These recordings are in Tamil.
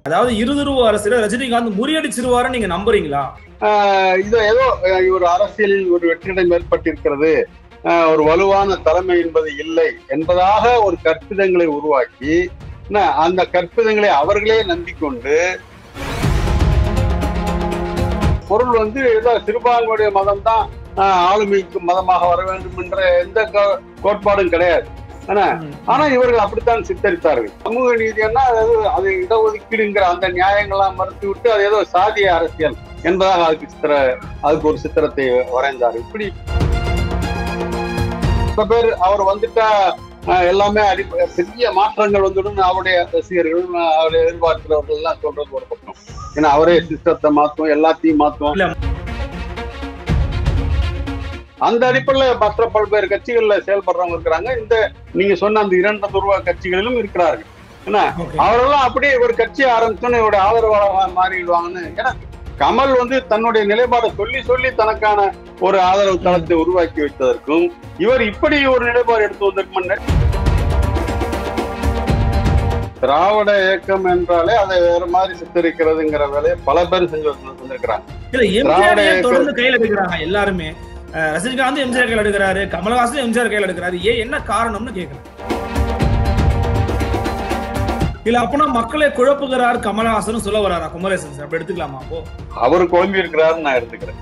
அதாவது இருதுருவ அரசியல ரஜினிகாந்த் முறியடிச்சிருவாரு நீங்க நம்புறீங்களா ஆஹ் இது ஏதோ அஹ் ஒரு அரசியலில் ஒரு வெற்றிடம் ஏற்பட்டிருக்கிறது ஆஹ் ஒரு வலுவான தலைமை என்பது இல்லை என்பதாக ஒரு கற்பிதங்களை உருவாக்கி என்ன, அந்த கற்பிதங்களை அவர்களே நம்பிக்கொண்டு பொருள் வந்து ஏதோ சிறுபான்மையுடைய மதம் தான் ஆளுமைக்கு மதமாக வர வேண்டும் என்ற எந்த கோ- கோட்பாடும் கிடையாது ஆனா ஆனா இவர்கள் அப்படித்தான் சித்தரித்தார்கள் சமூக நீதினா அதாவது அது இடஒதுக்கீடுங்கிற அந்த நியாயங்கள்லாம் மறுத்து விட்டு அது ஏதோ சாதிய அரசியல் என்பதாக அதுக்கு சித்திர அதுக்கு ஒரு சித்திரத்தை வரைந்தார் இப்படி சில பேர் அவர் வந்துட்டா அஹ், எல்லாமே அடி பெரிய மாற்றங்கள் வந்துடும் அவருடைய ரசிகர்கள் அஹ், அவரை எதிர்பார்க்கிறவர்கள் எல்லாம் சொல்றது ஒரு பக்கம் ஏன்னா அவரே சிஸ்டத்தை மாத்தும் எல்லாத்தையும் மாத்தும் இல்ல. அந்த அடிப்படையில் மற்ற பல்வேறு கட்சிகள்ல செயல்படுறவங்க இருக்கிறாங்க இந்த நீங்க சொன்ன அந்த இரண்டு துருவ கட்சிகளிலும் இருக்கிறார்கள் என்ன Okay. அவரெல்லாம் அப்படியே ஒரு கட்சி ஆரம்பிச்சோன்னு இவருடைய ஆதரவாளராக மாறிடுவாங்கன்னு ஏன்னா கமல் வந்து தன்னுடைய நிலைப்பாடை சொல்லி சொல்லி தனக்கான ஒரு ஆதரவு தளத்தை உருவாக்கி வைத்ததற்கும் இவர் இப்படி ஒரு நிலைப்பாடு எடுத்து வந்திருக்கும் திராவிட இயக்கம் என்றாலே அதை வேற மாதிரி சித்தரிக்கிறதுங்கிற வேலையை பல பேர் செஞ்சு வந்திருக்கிறாங்க இல்ல திராவிட எம்ஜிஆர் இயக்கம். தொடர்ந்து கையில எடுக்கிறாங்க எல்லாருமே அஹ் ரஜினிகாந்த் எம்ஜிஆர் கையில எடுக்கிறாரு கமலஹாசன் எம்ஜிஆர் கையில எடுக்கிறாரு ஏன் என்ன காரணம்னு கேக்குறேன் இல்ல அப்பனா மக்களை குழப்புகிறார் கமலஹாசன் சொல்ல வராரா குமரேசன் சார் அப்படி எடுத்துக்கலாமா அப்போ அவர் குழம்பி இருக்கிறாருன்னு நான் எடுத்துக்கிறேன்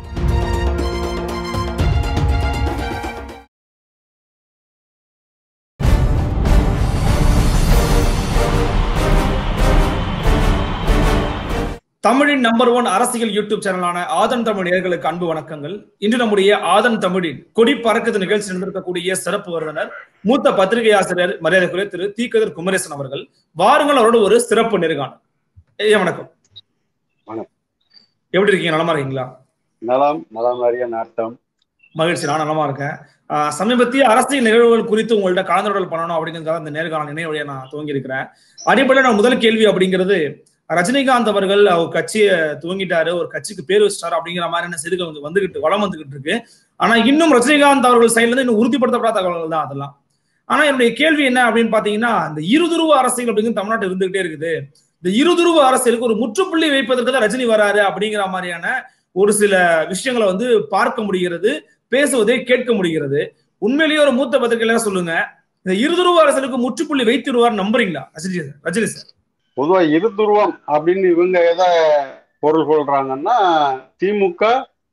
தமிழின் நம்பர் ஒன் அரசியல் யூடியூப் சேனலான ஆதன் தமிழ் நேயர்களுக்கு அன்பு வணக்கங்கள் இன்று நம்முடைய ஆதன் தமிழின் கொடி பறக்குது நிகழ்ச்சி நடந்திருக்கக்கூடிய சிறப்பு விருந்தினர் மூத்த பத்திரிகை ஆசிரியர் மரியாதைக்குரிய திரு தீக்கதிர் குமரேசன் அவர்கள் வாருங்கள் அவரோட ஒரு சிறப்பு நேர்காணல் ஐயா வணக்கம் வணக்கம். எப்படி இருக்கீங்க நலமா இருக்கீங்களா நலம் நலம் அறிய நாட்டம் மகிழ்ச்சி நான் நலமா இருக்கேன் ஆஹ் சமீபத்திய அரசியல் நிகழ்வுகள் குறித்து உங்கள்ட்ட கலந்துரையாடல் பண்ணணும் அப்படிங்கிறதுக்காக இந்த நேர்காணல் நினைவுடைய நான் துவங்கி இருக்கிறேன் அடிப்படையில் நான் முதல் கேள்வி அப்படிங்கிறது ரஜினிகாந்த் அவர்கள் அவர் கட்சியை துவங்கிட்டாரு ஒரு கட்சிக்கு பேர் வச்சிட்டாரு அப்படிங்கிற மாதிரியான செய்திகள் வந்து வந்துகிட்டு வளம் வந்துகிட்டு இருக்கு ஆனா இன்னும் ரஜினிகாந்த் அவர்கள் சைட்ல இருந்து இன்னும் உறுதிப்படுத்தப்படாத தகவல்கள் தான் அதெல்லாம் ஆனா என்னுடைய கேள்வி என்ன அப்படின்னு பாத்தீங்கன்னா இந்த இருதுருவ அரசியல் அப்படிங்கிறது தமிழ்நாட்டில் இருந்துகிட்டே இருக்குது இந்த இருதுருவ அரசியலுக்கு ஒரு முற்றுப்புள்ளி வைப்பதற்கு தான் ரஜினி வராரு அப்படிங்கிற மாதிரியான ஒரு சில விஷயங்களை வந்து பார்க்க முடிகிறது பேசுவதை கேட்க முடிகிறது உண்மையிலேயே ஒரு மூத்த பத்திரிகையாளர் சொல்லுங்க இந்த இருதுருவ அரசியலுக்கு முற்றுப்புள்ளி வைத்திருவார் நம்புறீங்களா ரஜினி சார் ரஜினி சார் பொதுவா இருதுருவம் அப்படின்னு இவங்க எதை பொருள் கொள்றாங்கன்னா திமுக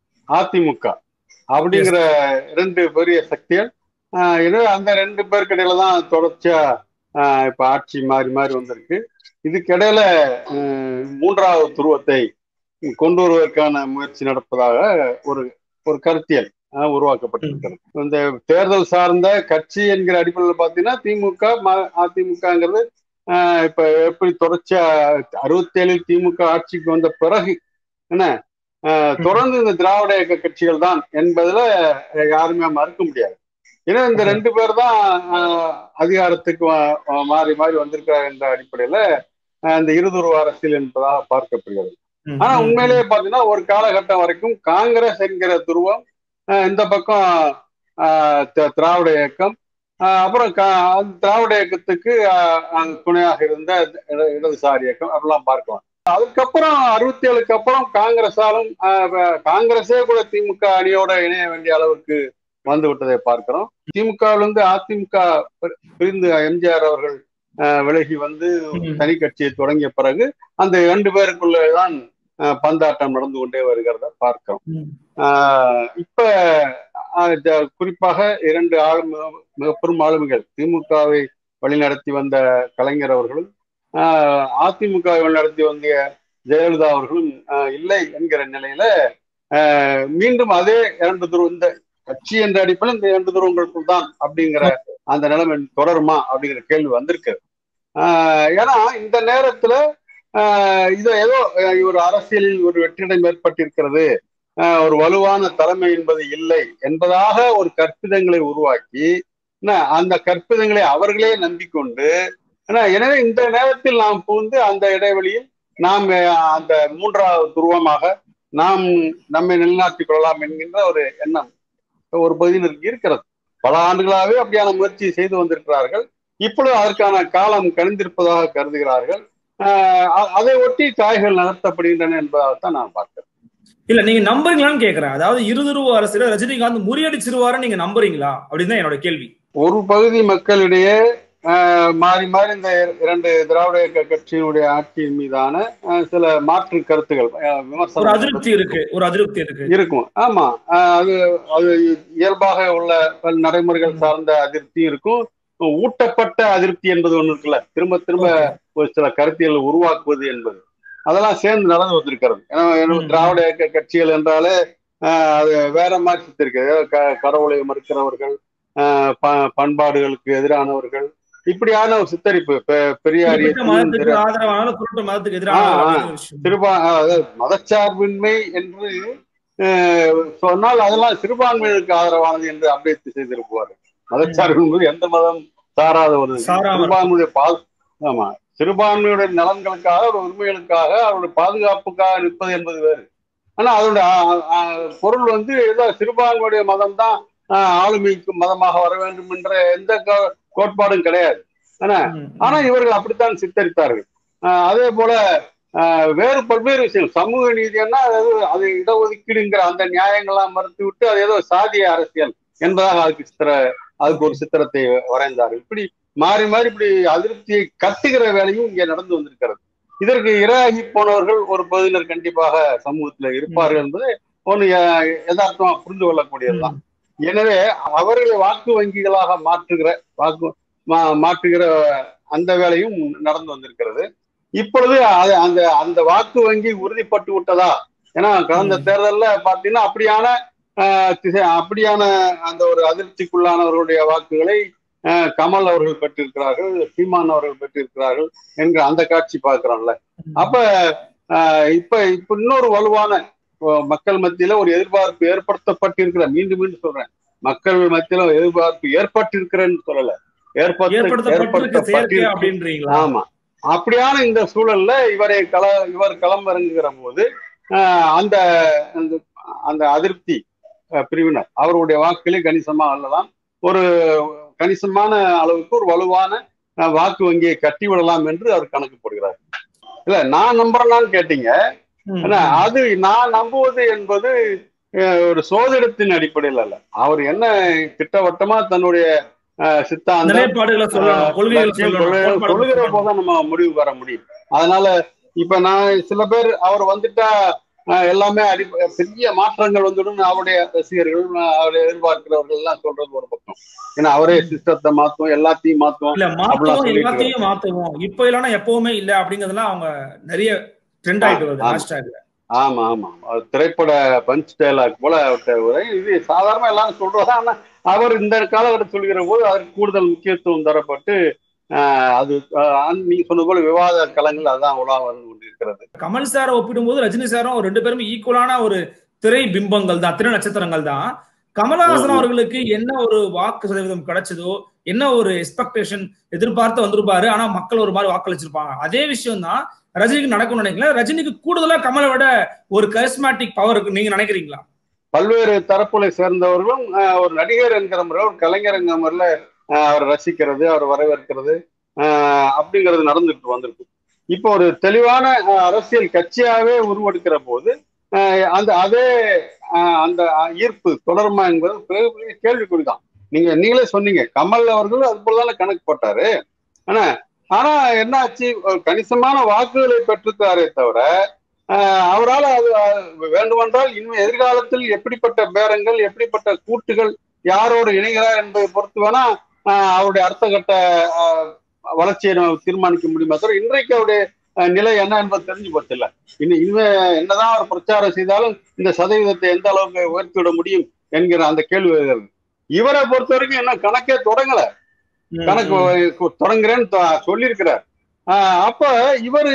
அதிமுக அப்படிங்கிற ரெண்டு பெரிய சக்திகள் ஆஹ் எனவே அந்த ரெண்டு பேருக்கு இடையில தான் தொடர்ச்சியா ஆஹ் இப்ப ஆட்சி மாறி மாறி வந்திருக்கு இதுக்கிடையில ஆஹ் மூன்றாவது துருவத்தை கொண்டு வருவதற்கான முயற்சி நடப்பதாக ஒரு ஒரு கருத்தியல் ஆஹ் உருவாக்கப்பட்டிருக்கிறது இந்த தேர்தல் சார்ந்த கட்சி என்கிற அடிப்படையில் பார்த்தீங்கன்னா திமுக ம- அதிமுகங்கிறது ஆஹ் இப்ப எப்படி தொடர்ச்சியா அறுபத்தி ஏழில் திமுக ஆட்சிக்கு வந்த பிறகு என்ன ஆஹ் தொடர்ந்து இந்த திராவிட இயக்க கட்சிகள் தான் என்பதுல அஹ், யாருமே மறுக்க முடியாது ஏன்னா இந்த ரெண்டு பேர் தான் ஆஹ், அதிகாரத்துக்கு வ- வ- மாறி மாறி வந்திருக்கிறார் என்ற அடிப்படையில ஆஹ், இந்த இருதுருவ அரசியல் என்பதாக பார்க்கப்படுகிறது ஆனா உண்மையிலேயே பாத்தீங்கன்னா ஒரு காலகட்டம் வரைக்கும் காங்கிரஸ் என்கிற துருவம் ஆஹ், இந்த பக்கம் ஆஹ், தி- திராவிட இயக்கம் ஆஹ், அப்புறம் கா- அந்த திராவிட இயக்கத்துக்கு ஆஹ், ஆஹ், துணையாக இருந்த இட- இடதுசாரி இயக்கம் அப்படிலாம் பார்க்கலாம் அதுக்கப்புறம் அறுபத்தி ஏழுக்கு அப்புறம் காங்கிரஸாலும் ஆஹ், வ- காங்கிரஸே கூட திமுக அணியோட இணைய வேண்டிய அளவுக்கு வந்து விட்டதை பார்க்கிறோம் திமுகவிலிருந்து அதிமுக பிரி- பிரிந்து எம்ஜிஆர் அவர்கள் ஆஹ், விலகி வந்து ம். தனி கட்சியை தொடங்கிய பிறகு அந்த இரண்டு பேருக்குள்ளதான் ஆஹ், பந்தாட்டம் நடந்து கொண்டே வருகிறத பார்க்கிறோம் ம். ஆஹ், இப்ப ஆஹ், ஜ- குறிப்பாக இரண்டு ஆளுமை மிக பெரும் ஆளுமைகள் திமுகவை வழிநடத்தி வந்த கலைஞர் அவர்களும் ஆஹ், அதிமுகவை வழிநடத்தி வந்த ஜெயலலிதா அவர்களும் ஆஹ், இல்லை என்கிற நிலையில ஆஹ், மீண்டும் அதே இரண்டு துருவம் இந்த கட்சி என்ற அடிப்படையில் இந்த இரண்டு துருவங்களுக்குள் தான் அப்படிங்கிற அந்த நிலைமை தொடருமா அப்படிங்கிற கேள்வி வந்திருக்கு ஆஹ், ஏன்னா இந்த நேரத்துல ஆஹ், இது ஏதோ ஆஹ், ஒரு அரசியலில் ஒரு வெற்றிடம் ஏற்பட்டிருக்கிறது ஆஹ், ஒரு வலுவான தலைமை என்பது இல்லை என்பதாக ஒரு கற்பிதங்களை உருவாக்கி என்ன, அந்த கற்பிதங்களை அவர்களே நம்பிக்கொண்டு என்ன, எனவே இந்த நேரத்தில் நாம் புகுந்து அந்த இடைவெளியில் நாம் ஆஹ், அந்த மூன்றாவது துருவமாக நாம் நம்மை நிலைநாட்டிக் கொள்ளலாம் என்கின்ற ஒரு எண்ணம் ஒரு பகுதியினருக்கு இருக்கிறது பல ஆண்டுகளாகவே அப்படியான முயற்சி செய்து வந்திருக்கிறார்கள் இப்பொழுது அதற்கான காலம் கணிந்திருப்பதாக கருதுகிறார்கள் ஆஹ் அ- அதை ஒட்டி காய்கள் நகர்த்தப்படுகின்றன என்பதைத்தான் நான் பார்க்கிறேன் இல்ல நீங்க நம்புறீங்களான்னு கேக்குறேன் அதாவது இருதுருவ அரசியல ரஜினிகாந்த் முறியடிச்சிருவாரு நீங்க நம்புறீங்களா அப்படின்னு தான் என்னோட கேள்வி ஒரு பகுதி மக்களிடையே ஆஹ், மாறி மாறி இந்த இரண்டு திராவிட இயக்க கட்சியினுடைய ஆட்சியின் மீதான ஆஹ், சில மாற்று கருத்துகள் ஆஹ், ஒரு விமர்சனம் அதிருப்தி இருக்கு ஒரு அதிருப்தி இருக்கு இருக்கும் ஆமா ஆஹ், அது அது இயல்பாக உள்ள பல நடைமுறைகள் சார்ந்த அதிருப்தி இருக்கும் ஊட்டப்பட்ட அதிருப்தி என்பது ஒண்ணு இருக்குல்ல திரும்ப திரும்ப ஒரு சில கருத்தியல் உருவாக்குவது என்பது அதெல்லாம் சேர்ந்து நடந்து வந்திருக்கிறது ஏன்னா ஏன்னா ம். திராவிட இயக்க கட்சிகள் என்றாலே ஆஹ், அது வேற மாதிரி சித்திருக்கு க- கடவுளை மறுக்கிறவர்கள் ஆஹ், ப- பண்பாடுகளுக்கு எதிரானவர்கள் இப்படியான ஒரு சித்தரிப்பு பெ- பெரியாரிய குறிப்பிட்ட மதத்துக்கு ஆதரவான குறிப்பிட்ட மதத்துக்கு எதிரான ஆ, ஆ. அப்படிங்கிற விஷயம். சிறுபா அதாவது மதச்சார்பின்மை என்று ஆஹ், சொன்னால் அதெல்லாம் சிறுபான்மையினருக்கு ஆதரவானது என்று அப்டேட் செய்திருப்பாரு மதச்சார்பு என்பது எந்த மதம் சாராத ஒரு சாராம சிறுபான்மையுடைய பால் ஆமா சிறுபான்மையுடைய நலன்களுக்காக ஒரு உரிமைகளுக்காக அவருடைய பாதுகாப்புக்காக நிற்பது என்பது வேறு ஆனா அதோட ஆ- ஆ- பொருள் வந்து ஏதோ சிறுபான்மையுடைய மதம் தான் ஆளுமைக்கு மதமாக வர வேண்டும் என்ற எந்த கோ- கோட்பாடும் கிடையாது ம், ஆனா இவர்கள் அப்படித்தான் சித்தரித்தார்கள் ஆஹ் அதே போல ஆஹ் வேறு பல்வேறு விஷயம் சமூக நீதினா அதாவது அது இடஒதுக்கீடுங்கிற அந்த நியாயங்கள்லாம் மறுத்து விட்டு அது ஏதோ சாதிய அரசியல் என்பதாக அதுக்கு சித்திர அதுக்கு ஒரு சித்திரத்தை வரைந்தார்கள் இப்படி மாறி மாறி இப்படி அதிருப்தியை கட்டுகிற வேலையும் இங்கே நடந்து வந்திருக்கிறது இதற்கு இரையாகி போனவர்கள் ஒரு பகுதியினர் கண்டிப்பாக சமூகத்தில் இருப்பார்கள் என்பது ஒன்று யதார்த்தமா புரிந்து கொள்ளக்கூடியதுதான் எனவே அவர்களை வாக்கு வங்கிகளாக மாற்றுகிற வாக்கு மா- மாற்றுகிற அந்த வேலையும் நடந்து வந்திருக்கிறது இப்பொழுது அது அந்த அந்த வாக்கு வங்கி உறுதிப்பட்டு விட்டதா ஏன்னா கடந்த ம். தேர்தல்ல பாத்தீங்கன்னா அப்படியான ஆஹ், திசை அப்படியான அந்த ஒரு அதிர்ச்சிக்குள்ளானவர்களுடைய வாக்குகளை ஆஹ், கமல் அவர்கள் பெற்றிருக்கிறார்கள் சீமான் அவர்கள் பெற்றிருக்கிறார்கள் என்கிற அந்த காட்சி பார்க்கிறோம்ல அப்ப ஆஹ், இப்ப இப்ப இன்னொரு வலுவான அஹ், மக்கள் மத்தியில ஒரு எதிர்பார்ப்பு ஏற்படுத்தப்பட்டிருக்கிற மீண்டும் மீண்டும் சொல்றேன் மக்கள் மத்தியில ஒரு எதிர்பார்ப்பு ஏற்பட்டிருக்கிறேன்னு சொல்லல ஏற்படுத்த ஏற்படுத்தப்பட்டிருக்கு செயற்கை ஏற்படுத்தப்பட்டிருக்கு அப்படின்றீங்களா ஆமா அப்படியான இந்த சூழல்ல இவரை கள இவர் களம் இறங்குகிற போது ஆஹ், அந்த அந்த- அந்த அதிருப்தி அஹ், பிரிவினர் அவருடைய வாக்குகளே கணிசமா அல்லலாம் ஒரு கணிசமான அளவுக்கு ஒரு வலுவான அஹ், வாக்கு வங்கியை கட்டி விடலாம் என்று அவர் கணக்கு போடுகிறார் இல்ல நான் நம்புறேனான்னு கேட்டீங்க ம், ஆனா அது நான் நம்புவது என்பது அஹ், ஒரு சோதிடத்தின் அடிப்படையில் அல்ல அவர் என்ன திட்டவட்டமா தன்னுடைய அஹ், சித்தாந்தம் நிலைப்பாடுகளை சொல்லணும் கொள்கைகள் லட்சியம் சொல்லணும் கொள்கை- கோட்பாடுகள் கொள்கிற சொல்லணும். போதுதான் நம்ம முடிவு பெற முடியும் அதனால இப்ப நான் சில பேர் அவர் வந்துட்டா அஹ், எல்லாமே அடி பெரிய மாற்றங்கள் வந்துடும் அவருடைய ரசிகர்கள் அஹ், அவரை எதிர்பார்க்கிறவர்கள் எல்லாம் சொல்றது ஒரு பக்கம் ஏன்னா அவரே சிஸ்டத்தை மாத்தும் எல்லாத்தையும் மாத்தும் இல்ல அப்படிலாம் மாத்துவோம் சொல்லிட்டு எல்லாத்தையும் மாத்துவோம் இப்ப இல்லைன்னா எப்பவுமே இல்ல அப்படிங்கறதெல்லாம் அவங்க நிறைய ட்ரெண்ட் ஆயிட்டு வருது ஆமா. ஹேஷ்டேக் ஆமா ஆமா அது திரைப்பட பஞ்ச் டயலாக் போல அவர்கிட்ட ஒரு இது சாதாரண எல்லாரும் சொல்றதா ஆனா அவர் இந்த காலகட்டம் சொல்கிற போது அதற்கு கூடுதல் முக்கியத்துவம் தரப்பட்டு ஆஹ், அது ஆஹ், நீங்க சொன்னது போல விவாத களங்கள் அதான் உலா வந்து கொண்டிருக்கிறது கமல் சாரை ஒப்பிடும்போது ரஜினி சாரும் ரெண்டு பேரும் ஈக்குவலான ஒரு திரை பிம்பங்கள் தான் திரை நட்சத்திரங்கள் தான் கமலஹாசன் ம். அவர்களுக்கு என்ன ஒரு வாக்கு சதவீதம் கிடைச்சதோ என்ன ஒரு எக்ஸ்பெக்டேஷன் எதிர்பார்த்து வந்திருப்பாரு ஆனா மக்கள் ஒரு மாதிரி வாக்களிச்சிருப்பாங்க அதே விஷயம் தான் ரஜினிக்கு நடக்கும்னு நினைக்கல ரஜினிக்கு கூடுதலா கமலை விட ஒரு கரிஸ்மேட்டிக் பவர் இருக்கு நீங்க நினைக்கிறீங்களா பல்வேறு தரப்புகளை சேர்ந்தவர்களும் ஆஹ், ஒரு நடிகர் என்கிற முறையில் ஒரு கலைஞர் என்கிற முறையில் அவர் ரசிக்கிறது அவர் வரவேற்கிறது ஆஹ், அப்படிங்கிறது நடந்துட்டு வந்திருக்கு இப்போ ஒரு தெளிவான ஆஹ், அரசியல் கட்சியாகவே உருவெடுக்கிற போது ஆஹ், அந்த அதே ஆஹ், அந்த ஈர்ப்பு தொடருமா என்பது பெரிய பெரிய கேள்விக்குறிதான் நீங்க நீங்களே சொன்னீங்க கமல் அவர்கள் அது போலதானே கணக்கு போட்டாரு ஆனா ஆனா என்னாச்சு ஒரு கணிசமான வாக்குகளை பெற்றிருக்காரே தவிர ஆஹ் அவரால் அது ஆஹ், வேண்டுமென்றால் இனிமே எதிர்காலத்தில் எப்படிப்பட்ட பேரங்கள் எப்படிப்பட்ட கூட்டுகள் யாரோடு இணைகிறார் என்பதை பொறுத்து வேணா ஆஹ், அவருடைய அடுத்த கட்ட ஆஹ், வளர்ச்சியை நம்ம தீர்மானிக்க முடியுமா தவிர இன்றைக்கு அவருடைய ஆஹ், நிலை என்ன என்பது தெரிஞ்சு போச்சு இல்ல இன்னும் இனிமே என்னதான் அவர் பிரச்சாரம் செய்தாலும் இந்த சதவீதத்தை எந்த அளவுக்கு உயர்த்தி விட முடியும் என்கிற அந்த கேள்வி வருகிறது இவரை பொறுத்த வரைக்கும் என்ன கணக்கே தொடங்கல கணக்கு கு- தொடங்குறேன்னு தொ- சொல்லியிருக்கிறார் ஆஹ் அப்ப இவர்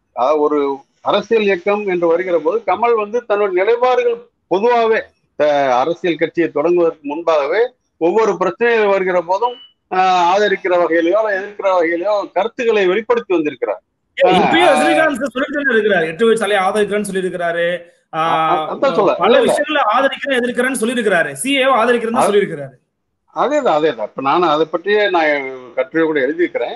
ஒரு அரசியல் இயக்கம் என்று வருகிற போது கமல் வந்து தன்னுடைய நிலைப்பாடுகள் பொதுவாகவே அஹ், அரசியல் கட்சியை தொடங்குவதற்கு முன்பாகவே ஒவ்வொரு பிரச்சனைகள் வருகிற போதும் ஆஹ், ஆதரிக்கிற வகையிலயோ அல்லது எதிர்க்கிற வகையிலயோ கருத்துக்களை வெளிப்படுத்தி வந்திருக்கிறார் இப்பயும் ரஜினிகாந்த் சொல்லிட்டு இருக்கிறாரு எட்டு வயசு சாலையை ஆதரிக்கிறேன்னு சொல்லியிருக்கிறாரு ஆஹ், அதான் சொல்ல பல இல்ல, இல்ல. விஷயங்களை ஆதரிக்கிறேன் எதிர்க்கிறேன்னு சொல்லியிருக்கிறாரு சிஏ ஆதரிக்கிறேன்னு அது- சொல்லியிருக்கிறாரு அதேதான் அதேதான் இப்ப நான் அதை பற்றியே நான் கட்டுரை கூட எழுதியிருக்கிறேன்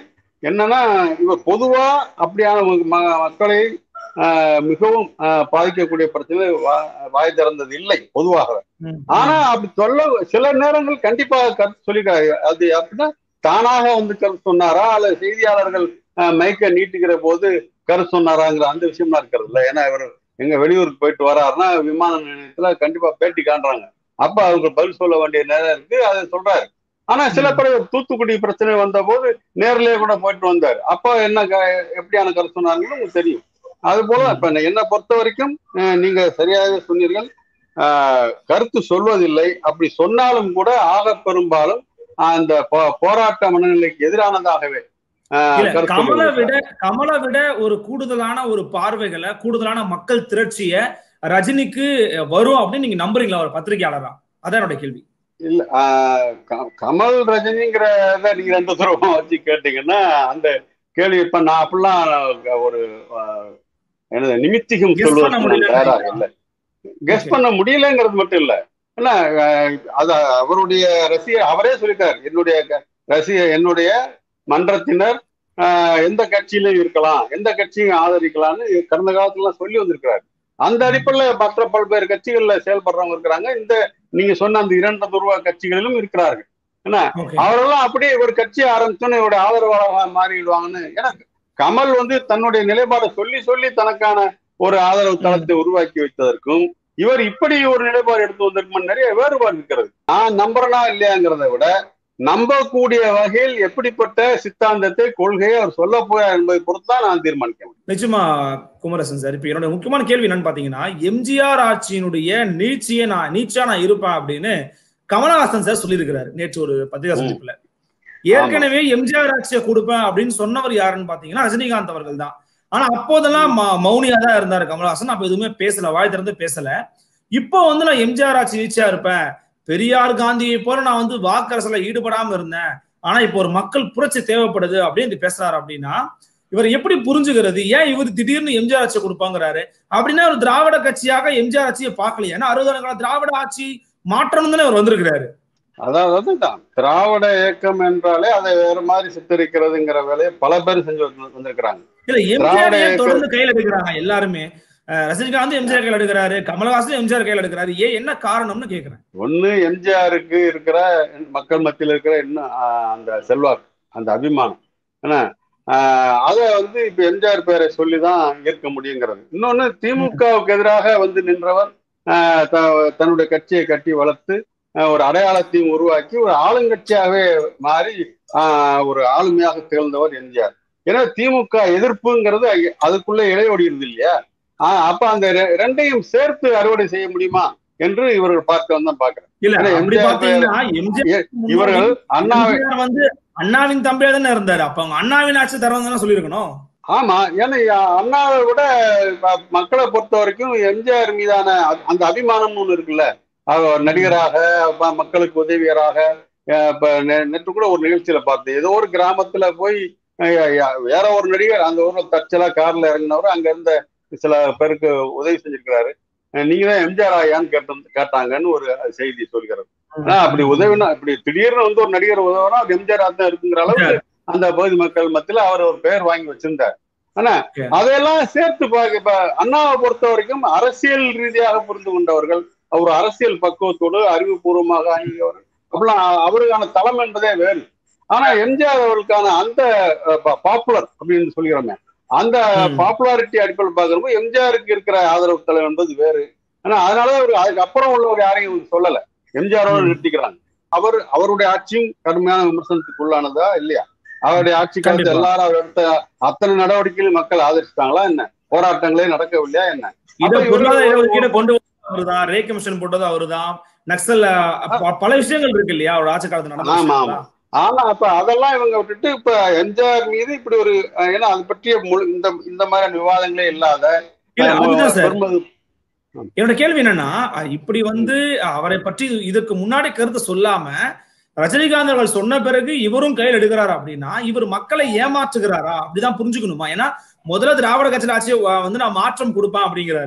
என்னன்னா இவர் பொதுவா அப்படியான ம- மக்களை ஆஹ், மிகவும் ஆஹ், பாதிக்கக்கூடிய பிரச்சனை வா- வாய் திறந்தது இல்லை பொதுவாக ம். ஆனா அப்படி சொல்ல சில நேரங்கள் கண்டிப்பாக கருத்து சொல்லிக்கிறாரு அது அப்படின்னா தானாக வந்து கருத்து சொன்னாரா அல்ல செய்தியாளர்கள் ஆஹ், மைக்க நீட்டுகிற போது கருத்து சொன்னாராங்கிற அந்த விஷயம்லாம் இருக்கிறது இல்ல ஏன்னா இவர் எங்க வெளியூருக்கு போயிட்டு வராருன்னா விமான நிலையத்துல கண்டிப்பா பேட்டி காண்றாங்க அப்ப அவங்க பதில் சொல்ல வேண்டிய நேரம் இருக்கு அதை சொல்றாரு ஆனா சில ம். பிறகு தூத்துக்குடி பிரச்சனை வந்த போது நேர்லயே கூட போயிட்டு வந்தார் அப்ப என்ன க- எப்படியான கருத்து சொன்னாருன்னு உங்களுக்கு தெரியும் அது போல இப்ப என்னை பொறுத்த வரைக்கும் அஹ், நீங்க சரியாக சொன்னீர்கள் ஆஹ், கருத்து சொல்வதில்லை அப்படி சொன்னாலும் கூட ஆக பெரும்பாலும் அந்த போ- போராட்ட மனநிலைக்கு எதிரானதாகவே ஆஹ், இல்ல கருத்து கமலை சொல்லுவாங்க. விட கமலை விட ஒரு கூடுதலான ஒரு பார்வைகளை கூடுதலான மக்கள் திரட்சிய ரஜினிக்கு வரும் அப்படின்னு நீங்க நம்புறீங்களா ஒரு பத்திரிகையாளரா அதான் என்னோட கேள்வி இல்ல ஆஹ், க- கமல் ரஜினிங்கிறத நீங்க ரெண்டு தூரம் வச்சு கேட்டீங்கன்னா அந்த கேள்வி இப்ப நான் அப்படிலாம் ஒரு ஆஹ், என்னது நிமித்திகம் Guess பண்ண சொல்வதற்கு நான் முடியல. தயாராக இல்லை கெஸ் Okay. பண்ண முடியலங்கிறது மட்டும் இல்ல ஏன்னா ஆஹ், அது அவருடைய ரசிகர் அவரே சொல்லிட்டார் என்னுடைய க- ரசிகர் என்னுடைய மன்றத்தினர் ஆஹ், எந்த கட்சியிலும் இருக்கலாம் எந்த கட்சியும் ஆதரிக்கலாம்னு கடந்த காலத்துல சொல்லி வந்திருக்கிறார் அந்த அடிப்படையில் மற்ற பல்வேறு கட்சிகள்ல செயல்படுறவங்க இருக்கிறாங்க இந்த நீங்க சொன்ன அந்த இரண்டு துருவ கட்சிகளிலும் இருக்கிறார்கள் ஓகே அவரெல்லாம் அப்படியே ஒரு கட்சி ஆரம்பிச்சோன்னு இவருடைய ஆதரவாளராக மாறிடுவாங்கன்னு ஏன்னா கமல் வந்து தன்னுடைய நிலைப்பாடை சொல்லி சொல்லி தனக்கான ஒரு ஆதரவு தளத்தை உருவாக்கி வைத்ததற்கும் இவர் இப்படி ஒரு நிலைப்பாடு எடுத்து வந்திருக்கும் நிறைய வேறுபாடு இருக்கிறது நான் நம்புறனா இல்லையாங்கிறத விட நம்பக்கூடிய வகையில் எப்படிப்பட்ட சித்தாந்தத்தை கொள்கையை அவர் சொல்ல போறார் என்பதை பொறுத்து தான் நான் தீர்மானிக்க முடியும் நிச்சயமா குமரசன் சார் இப்ப என்னோட முக்கியமான கேள்வி என்னன்னு பாத்தீங்கன்னா எம்ஜிஆர் ஆட்சியினுடைய நீட்சியை நான் நீச்சா நான் இருப்பேன் அப்படின்னு கமலஹாசன் சார் சொல்லியிருக்கிறாரு நேற்று ஒரு பத்திரிகா ம். சந்திப்புல ஏற்கனவே எம்ஜிஆர் ஆட்சியை கொடுப்பேன் அப்படின்னு சொன்னவர் யாருன்னு பாத்தீங்கன்னா ரஜினிகாந்த் அவர்கள் தான் ஆனா அப்போதெல்லாம் ம- மௌனியா தான் இருந்தாரு கமலஹாசன் அப்ப எதுவுமே பேசல வாய் திறந்து பேசல இப்போ வந்து நான் எம்ஜிஆர் ஆட்சி நீச்சியா இருப்பேன் பெரியார் காந்தியை போல நான் வந்து வாக்கரசுல ஈடுபடாம இருந்தேன் ஆனா இப்போ ஒரு மக்கள் புரட்சி தேவைப்படுது அப்படின்னு பேசுறாரு அப்படின்னா இவர் எப்படி புரிஞ்சுகிறது ஏன் இவர் திடீர்னு எம்ஜிஆர் ஆட்சியை கொடுப்பாங்கிறாரு அப்படின்னா ஒரு திராவிட கட்சியாக எம்ஜிஆர் ஆட்சியை பார்க்கலையா ஏன்னா அறுபது கால திராவிட ஆட்சி மாற்றம் தானே அவர் வந்திருக்கிறாரு அதாவது தான் திராவிட இயக்கம் என்றாலே அதை வேற மாதிரி சித்தரிக்கிறதுங்கிற வேலையை பல பேர் செஞ்சு வந்து- வந்திருக்கிறாங்க இல்ல எம்ஜிஆர் திராவிட ஏன் இயக்கம் தொடர்ந்து கையில எடுக்கிறாங்க எல்லாருமே அஹ் ரஜினிகாந்த் எம்ஜிஆர் கையில எடுக்கிறாரு கமலஹாசன் எம்ஜிஆர் கையில எடுக்கிறாரு ஏன் என்ன காரணம்னு கேக்குறேன் ஒண்ணு எம்ஜிஆருக்கு இருக்கிற மக்கள் மத்தியில் இருக்கிற இன்னும் ஆஹ், அந்த செல்வாக்கு அந்த அபிமானம் என்ன ஆஹ், அதை வந்து இப்ப எம்ஜிஆர் பேரை சொல்லிதான் ஏற்க முடியுங்கிறது இன்னொன்னு திமுகவுக்கு எதிராக வந்து நின்றவர் ஆஹ், த- தன்னுடைய கட்சியை கட்டி வளர்த்து ஆஹ், ஒரு அடையாளத்தையும் உருவாக்கி ஒரு ஆளுங்கட்சியாகவே மாறி ஆஹ், ஒரு ஆளுமையாக திகழ்ந்தவர் எம்ஜிஆர் ஏன்னா திமுக எதிர்ப்புங்கிறது அங்க- அதுக்குள்ள இடையோடிடுது இல்லையா ஆஹ், அப்ப அந்த ரெ- ரெண்டையும் சேர்த்து அறுவடை செய்ய முடியுமா என்று இவர்கள் பார்க்க தான் பாக்குறேன் இல்ல ஏன்னா அப்படி எம்ஜிஆர் பாத்தீங்கன்னா எம்ஜிஆர் இவர்கள் அண்ணாவை எம்ஜிஆர் வந்து அண்ணாவின் தம்பியா தானே இருந்தாரு அப்ப அவங்க அண்ணாவின் ஆட்சி தரம் தானே சொல்லியிருக்கணும் ஆமா ஏன்னா யா- அண்ணாவை விட ம- மக்களை பொறுத்த வரைக்கும் எம்ஜிஆர் மீதான அ- அந்த அபிமானம் ஒண்ணு இருக்குல்ல அவர் நடிகராக ம- மக்களுக்கு உதவியராக அஹ் இப்ப நே- நேற்று கூட ஒரு நிகழ்ச்சியில பார்த்தேன் ஏதோ ஒரு கிராமத்துல போய் அஹ் யா- வேற ஒரு நடிகர் அந்த ஊர்ல தற்சலா கார்ல இறங்கினவர் அங்க இருந்த சில பேருக்கு உதவி செஞ்சிருக்கிறாரு அஹ் நீங்க தான் எம்ஜிஆர் ஆயான்னு கேட்ட கேட்டாங்கன்னு ஒரு செய்தி சொல்கிறது ஆனா அப்படி உதவினா இப்படி திடீர்னு வந்து ஒரு நடிகர் உதவினா அது எம்ஜிஆர் தான் இருக்குங்கிற அளவுக்கு அந்த பகுதி மக்கள் மத்தியில அவர் ஒரு பெயர் வாங்கி வச்சிருந்தார் ஆனா Okay. அதையெல்லாம் சேர்த்து பார்க்க இப்ப அண்ணாவை பொறுத்த வரைக்கும் அரசியல் ரீதியாக புரிந்து கொண்டவர்கள் அவர் அரசியல் பக்குவத்தோடு அறிவுபூர்வமாக அணுகியவர் அப்படிலாம் அவருக்கான தளம் என்பதே வேறு ஆனா எம்ஜிஆர் அவர்களுக்கான அந்த பாப்புலர் அப்படின்னு சொல்கிறோமே அந்த ம். பாப்புலாரிட்டி அடிப்படையில் பார்க்குறப்போ எம்ஜிஆருக்கு இருக்கிற ஆதரவு தளம் என்பது வேறு ஆனா அதனால அவர் அதுக்கு அப்புறம் உள்ளவர் யாரையும் இவர் சொல்லல எம்ஜிஆரோடு ம். நிறுத்திக்கிறாங்க அவர் அவருடைய ஆட்சியும் கடுமையான விமர்சனத்துக்கு உள்ளானதா இல்லையா அவருடைய ஆட்சி காலத்து கண்டிப்பா. எல்லாரும் அவர் எடுத்த அத்தனை நடவடிக்கைகளும் மக்கள் ஆதரிச்சிட்டாங்களா என்ன போராட்டங்களே நடக்கவில்லையா என்ன இத அப்ப இவரு பொருளாதார ஒரு- இடஒதுக்கீடு கொண்டு வந்தது அவருதான் ரே கமிஷன் போட்டது அவருதான் நக்சல் அஹ், ப- பல விஷயங்கள் இருக்கு இல்லையா அவரோட ஆட்சி காலத்துல நடந்த ஆமா, விஷயங்கள்லாம். ஆனா அப்ப அதெல்லாம் இவங்க விட்டுட்டு இப்ப எம்ஜிஆர் மீது இப்படி ஒரு அஹ், ஏன்னா அது பற்றிய முழு இந்த இந்த மாதிரியான விவாதங்களே இல்லாத இல்ல அஹ், அதுதான் சார் பெருமதி- என்னோட கேள்வி என்னன்னா அஹ், இப்படி வந்து அவரை பற்றி இதுக்கு முன்னாடி கருத்து சொல்லாம ரஜினிகாந்த் அவர்கள் சொன்ன பிறகு இவரும் கையில் எடுக்கிறாரா அப்படின்னா இவர் மக்களை ஏமாற்றுகிறாரா அப்படிதான் புரிஞ்சுக்கணுமா ஏன்னா முதல்ல திராவிட கட்சியில ஆட்சியை வ- வந்து நான் மாற்றம் கொடுப்பேன் அப்படிங்கிறாரு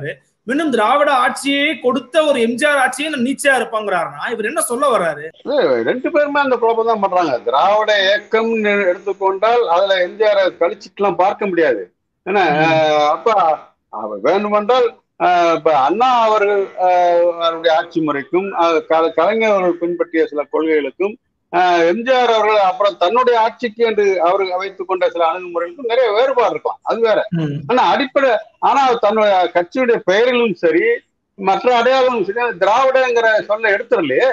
இன்னும் திராவிட ஆட்சியே கொடுத்த ஒரு எம்ஜிஆர் ஆட்சியே நான் நீச்சா இருப்பாங்கிறாருன்னா இவர் என்ன சொல்ல வர்றாரு ரெண்டு பேருமே அந்த குழப்பம் தான் பண்றாங்க திராவிட இயக்கம் எடுத்துக்கொண்டால் அதுல எம்ஜிஆர் கழிச்சிட்டுலாம் பார்க்க முடியாது ஏன்னா அஹ், அப்ப அவர் வேண்டுமென்றால் அஹ், இப்ப அண்ணா அவர்கள் அஹ், அவருடைய ஆட்சி முறைக்கும் அஹ், க- கலைஞர் அவர்கள் பின்பற்றிய சில கொள்கைகளுக்கும் அஹ், எம்ஜிஆர் அவர்கள் அப்புறம் தன்னுடைய ஆட்சிக்கு என்று அவர் வைத்துக் கொண்ட சில அணுகுமுறைகளுக்கும் நிறைய வேறுபாடு இருக்கலாம் அது வேற ஆனா அடிப்படை ஆனா தன்னுடைய கட்சியுடைய பெயரிலும் சரி மற்ற அடையாளமும் சரி அந்த திராவிடங்கிற சொல்ல எடுத்துடலையே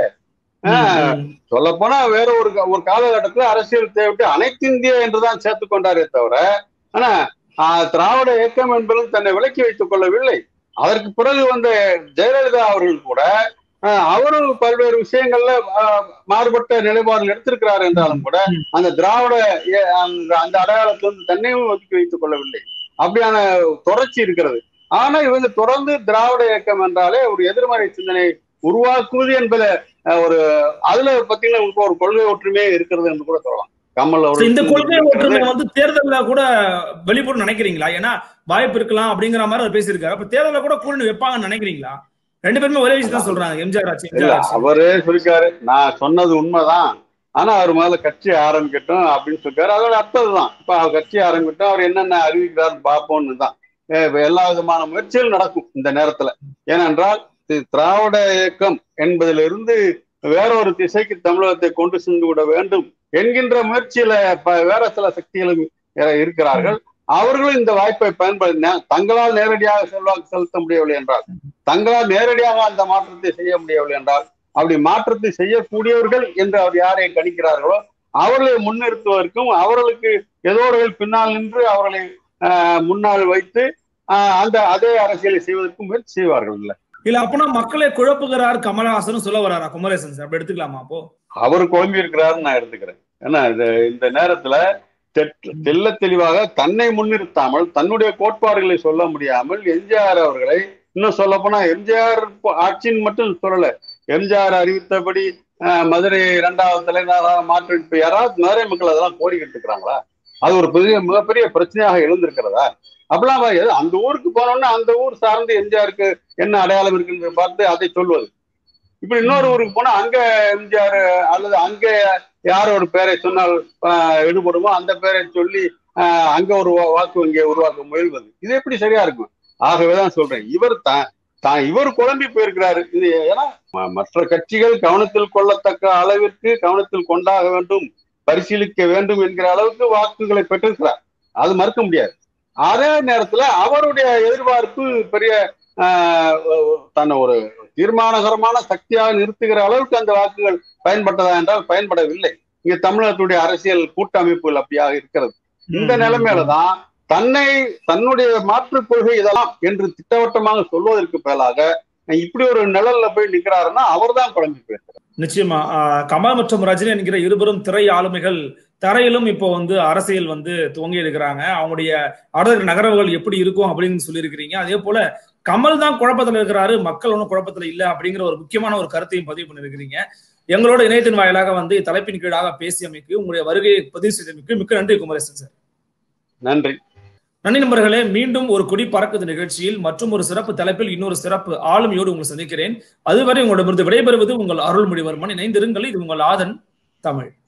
சொல்ல போனா வேற ஒரு கா- ஒரு காலகட்டத்துல அரசியல் தேவைட்டு அனைத்து இந்திய என்றுதான் சேர்த்துக் கொண்டாரே தவிர ஆனா ஆஹ், திராவிட இயக்கம் என்பதும் தன்னை விலக்கி வைத்துக் கொள்ளவில்லை அதற்கு பிறகு வந்த ஜெயலலிதா அவர்கள் கூட ஆஹ், அவரும் பல்வேறு விஷயங்கள்ல ஆஹ், மாறுபட்ட நிலைப்பாடுகள் எடுத்திருக்கிறார் என்றாலும் கூட அந்த திராவிட ஏ- அந்த- அந்த அடையாளத்திலிருந்து தன்னையும் ஒதுக்கி வைத்துக் கொள்ளவில்லை அப்படியான தொடர்ச்சி இருக்கிறது ஆனா இவங்க தொடர்ந்து திராவிட இயக்கம் என்றாலே ஒரு எதிர்மறை சிந்தனை உருவாக்குவது என்பதை அஹ், ஒரு அதுல பாத்தீங்கன்னா உங்களுக்கு ஒரு கொள்கை ஒற்றுமையே இருக்கிறது என்று கூட சொல்லலாம் கமல் So, இந்த கொள்கை அவர்கள் ஒற்றுமை வந்து தேர்தல்ல கூட வெளிப்படும் நினைக்கிறீங்களா ஏன்னா வாய்ப்பு இருக்கலாம் அப்படிங்கிற மாதிரி அவர் பேசியிருக்காரு அப்ப தேர்தல்ல கூட கூட்டணி வைப்பாங்கன்னு நினைக்கிறீங்களா ரெண்டு பேருமே ஒரே விஷயம் தான் சொல்றாங்க எம்ஜிஆர் ஆட்சி இல்ல எம்ஜிஆர் ஆட்சி அவரே சொல்லிருக்காரு நான் சொன்னது உண்மைதான் ஆனா அவர் முதல்ல கட்சி ஆரம்பிக்கட்டும் அப்படின்னு சொல்லிருக்காரு அதோட அர்த்தம் தான் இப்ப அவர் கட்சி ஆரம்பிக்கட்டும் அவர் என்னென்ன அறிவிக்கிறாருன்னு பார்ப்போம்னு தான் அஹ் இப்ப எல்லா விதமான முயற்சிகள் நடக்கும் இந்த நேரத்துல ஏனென்றால் இது திராவிட இயக்கம் என்பதிலிருந்து வேற ஒரு திசைக்கு தமிழகத்தை கொண்டு சென்று விட வேண்டும் என்கின்ற முயற்சியில ப- வேற சில சக்திகளும் இ- இருக்கிறார்கள் அவர்களும் இந்த வாய்ப்பை பயன்படுத்தி நே- தங்களால் நேரடியாக செல்வாக்கு செலுத்த முடியவில்லை என்றால் தங்களால் நேரடியாக அந்த மாற்றத்தை செய்ய முடியவில்லை என்றால் அப்படி மாற்றத்தை செய்யக்கூடியவர்கள் என்று அவர் யாரை கணிக்கிறார்களோ அவர்களை முன்னிறுத்துவதற்கும் அவர்களுக்கு எதோர்கள் பின்னால் நின்று அவர்களை ஆஹ், முன்னால் வைத்து ஆஹ், அந்த அதே அரசியலை செய்வதற்கும் முயற்சி செய்வார்கள் இல்ல இல்ல அப்பனா மக்களை குழப்புகிறார் கமலஹாசன் சொல்ல வர்றாரா குமரேசன் சார் அப்படி எடுத்துக்கலாமா அப்போ அவர் குழம்பி இருக்கிறாருன்னு நான் எடுத்துக்கிறேன் ஏன்னா இது இந்த நேரத்துல தெற்று- தெள்ள தெளிவாக தன்னை முன்னிறுத்தாமல் தன்னுடைய கோட்பாடுகளை சொல்ல முடியாமல் எம்ஜிஆர் அவர்களை இன்னும் சொல்ல போனா எம்ஜிஆர் ஆட்சின்னு மட்டும் சொல்லல எம்ஜிஆர் அறிவித்தபடி ஆஹ், மதுரை இரண்டாவது தலைநகராக மாற்று இப்ப யாராவது மதுரை மக்கள் அதெல்லாம் கோரிக்கிட்டு இருக்கிறாங்களா அது ஒரு பெரிய மிகப்பெரிய பிரச்சனையாக எழுந்திருக்கிறதா அப்படிலாம் வா- எது- அந்த ஊருக்கு போனோம்னா அந்த ஊர் சார்ந்து எம்ஜிஆருக்கு என்ன அடையாளம் இருக்குன்னு பார்த்து அதை சொல்வது இப்படி இன்னொரு ஊருக்கு போனா அங்க எம்ஜிஆர் அல்லது அங்க யாரோட பேரை சொன்னால் ஆஹ், எடுபடுமோ அந்த பேரை சொல்லி ஆஹ், அங்க ஒரு வா- வாக்கு வங்கியை உருவாக்க முயல்வது இது எப்படி சரியா இருக்கும் ஆகவேதான் சொல்றேன் இவர் தான் தான் இவர் குழம்பி போயிருக்கிறாரு இது ஏன்னா ம- மற்ற கட்சிகள் கவனத்தில் கொள்ளத்தக்க அளவிற்கு கவனத்தில் கொண்டாக வேண்டும் பரிசீலிக்க வேண்டும் என்கிற அளவுக்கு வாக்குகளை பெற்றிருக்கிறார் அது மறுக்க முடியாது அதே நேரத்துல அவருடைய எதிர்பார்ப்பு பெரிய ஆஹ், தன்னை ஒரு தீர்மானகரமான சக்தியாக நிறுத்துகிற அளவுக்கு அந்த வாக்குகள் பயன்பட்டதா என்றால் பயன்படவில்லை இங்க தமிழகத்துடைய அரசியல் கூட்டமைப்புகள் அப்படியாக இருக்கிறது இந்த நிலைமையிலதான் தன்னை தன்னுடைய மாற்றுக் கொள்கை இதெல்லாம் என்று திட்டவட்டமாக சொல்வதற்கு மேலாக இப்படி ஒரு நிழல்ல போய் நிக்கிறாருன்னா அவர்தான் குழம்பி போயிருக்கிறார் நிச்சயமா ஆஹ் கமல் மற்றும் ரஜினி என்கிற இருவரும் திரை ஆளுமைகள் தரையிலும் இப்போ வந்து அரசியல் வந்து துவங்கி இருக்கிறாங்க அவங்களுடைய அடுத்த நகரவுகள் எப்படி இருக்கும் அப்படின்னு சொல்லியிருக்கிறீங்க அதே போல கமல் தான் குழப்பத்துல இருக்கிறாரு மக்கள் ஒன்றும் குழப்பத்துல இல்ல அப்படிங்கிற ஒரு முக்கியமான ஒரு கருத்தையும் பதிவு பண்ணிருக்கிறீங்க எங்களோட இணையத்தின் வாயிலாக வந்து தலைப்பின் கீழாக பேசியமைக்கு உங்களுடைய வருகையை பதிவு செய்தமைக்கு மிக்க நன்றி குமரேசன் சார் நன்றி நன்றி நண்பர்களே மீண்டும் ஒரு குடி பறக்குது நிகழ்ச்சியில் மற்றும் ஒரு சிறப்பு தலைப்பில் இன்னொரு சிறப்பு ஆளுமையோடு உங்களை சந்திக்கிறேன் அதுவரை உங்களிடமிருந்து விடைபெறுவது உங்கள் அருள்மொழிவர்மன் இணைந்திருங்கள் இது உங்கள் ஆதன் தமிழ்